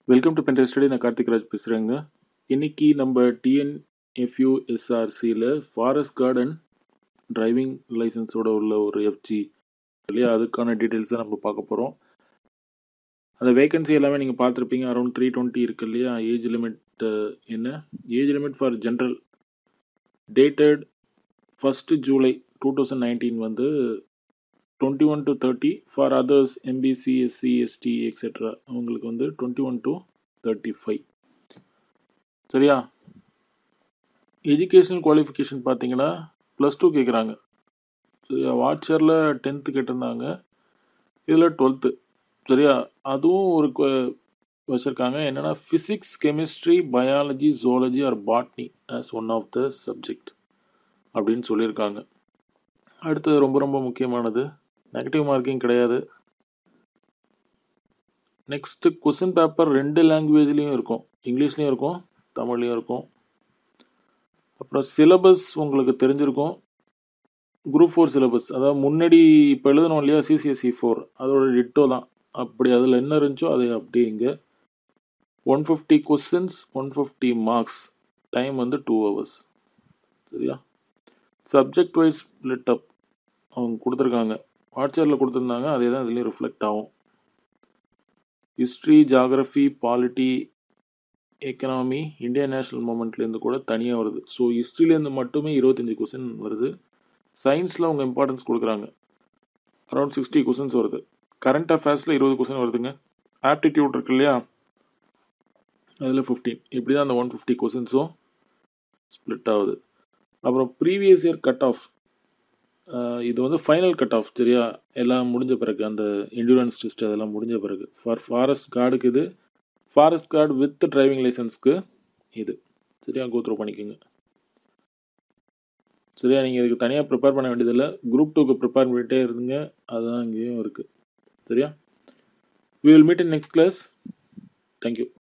welcome to பென்டர் study நான் கார்த்திக் ராஜ் பேசுகிறேங்க இன்னைக்கு நம்ம டிஎன்எஃப்யூ எஸ்ஆர்சியில் ஃபாரஸ்ட் கார்டன் டிரைவிங் லைசன்ஸோட உள்ள ஒரு எஃப்ஜி இல்லையா அதுக்கான டீட்டெயில்ஸை நம்ம பார்க்க போகிறோம் அந்த வேகன்சி எல்லாமே நீங்கள் பார்த்துருப்பீங்க அரௌண்ட் த்ரீ டுவெண்ட்டி இருக்கு இல்லையா ஏஜ் லிமிட் என்ன age limit for general dated first July two thousand nineteen வந்து twenty one to thirty for others MBC SC ST etcetera அவங்களுக்கு வந்து twenty one to thirty five சரியா எஜுகேஷனல் குவாலிஃபிகேஷன் பார்த்தீங்கன்னா plus two கேட்குறாங்க சரியா வாட்சரில் tenth கேட்டிருந்தாங்க இதில் டுவெல்த்து சரியா அதுவும் ஒரு வச்சுருக்காங்க என்னென்னா physics chemistry biology zoology or botany as one of the subject அப்படின்னு சொல்லியிருக்காங்க அடுத்தது ரொம்ப ரொம்ப முக்கியமானது நெகட்டிவ் மார்க்கிங் கிடையாது நெக்ஸ்ட்டு கொஸ்டின் பேப்பர் ரெண்டு லாங்குவேஜ்லேயும் இருக்கும் இங்கிலீஷ்லேயும் இருக்கும் தமிழ்லேயும் இருக்கும் அப்புறம் சிலபஸ் உங்களுக்கு தெரிஞ்சிருக்கும் குரூப் ஃபோர் சிலபஸ் அதாவது முன்னாடி இப்போ எழுதணும் இல்லையா சிசிஎஸ்சி ஃபோர் அதோட டிட்டோ தான் அப்படி அதில் என்ன இருந்துச்சோ அதை அப்படியே இங்கே one fifty questions one fifty marks time வந்து டூ ஹவர்ஸ் சரியா சப்ஜெக்ட் வைஸ் ஸ்பிளிட் அப் அவங்க கொடுத்துருக்காங்க வாட்ஸ்அப்பில் கொடுத்துருந்தாங்க அதே தான் இதுலேயும் ரிஃப்ளெக்ட் ஆகும் history geography polity economy Indian national மூமெண்ட்லேருந்து கூட தனியாக வருது ஸோ ஹிஸ்ட்ரிலேருந்து மட்டுமே இருபத்தஞ்சி கொஸ்டின் வருது சயின்ஸில் அவங்க இம்பார்ட்டன்ஸ் கொடுக்குறாங்க அரௌண்ட் சிக்ஸ்டி கொஸ்டின்ஸ் வருது கரண்ட் அஃபேர்ஸில் இருபது கொஸ்டின் வருதுங்க ஆப்டிடியூட் இருக்கு இல்லையா அதில் ஃபிஃப்டீன் இப்படி தான் அந்த ஒன் ஃபிஃப்டி கொஸ்டின்ஸும் ஸ்ப்ளிட் ஆகுது அப்புறம் ப்ரீவியஸ் இயர் கட் ஆஃப் இது வந்து ஃபைனல் கட் ஆஃப் சரியா எல்லாம் முடிஞ்ச பிறகு அந்த இன்சூரன்ஸ் டெஸ்ட் அதெல்லாம் முடிஞ்ச பிறகு ஃபார் ஃபாரஸ்ட் கார்டுக்கு இது ஃபாரஸ்ட் கார்டு வித் டிரைவிங் லைசன்ஸ்க்கு இது சரியா கோத்ரூ பண்ணிக்கோங்க சரியா நீங்கள் இதுக்கு தனியாக ப்ரிப்பேர் பண்ண வேண்டியதில்லை குரூப் டூக்கு ப்ரிப்பேர் பண்ணிகிட்டே இருந்துங்க அதுதான் இங்கேயும் இருக்குது சரியா we will meet in next class thank you